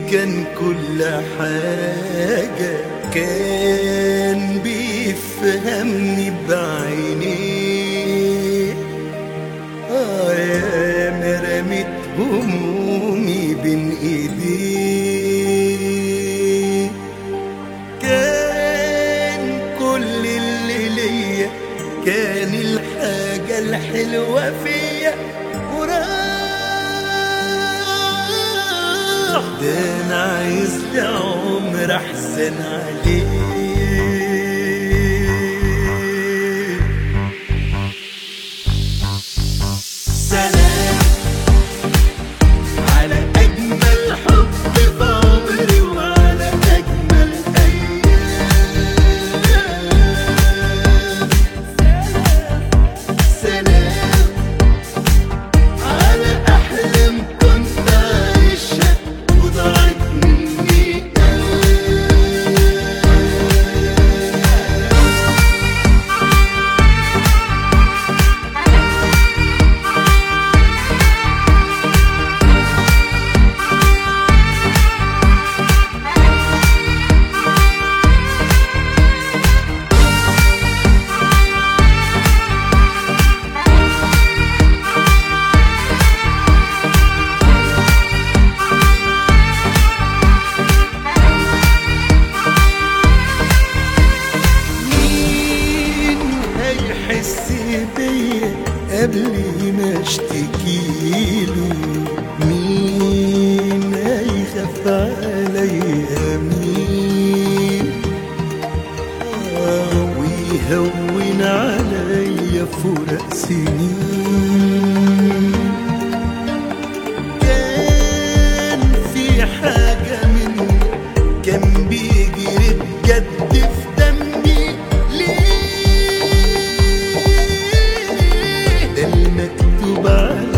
كان كل حاجة كان بيفهمني بعينيه آه يا مرمت همومي بين ايديه كان كل اللي ليا كان الحاجة الحلوة فيا وراح ده انا عايز لعمر احزن عليه سلام على أجمل حب في عمري وعلى أجمل أيام سلام على أحلام كنت عايشها وضاعت مني أيام مين هيحس بيا قبل ما اشتكيله مين هيخاف عليا مين آه، ويهون عليا فراق سنين كان في حاجة مني كان بيجري بجد في دمي ليه ده المكتوب على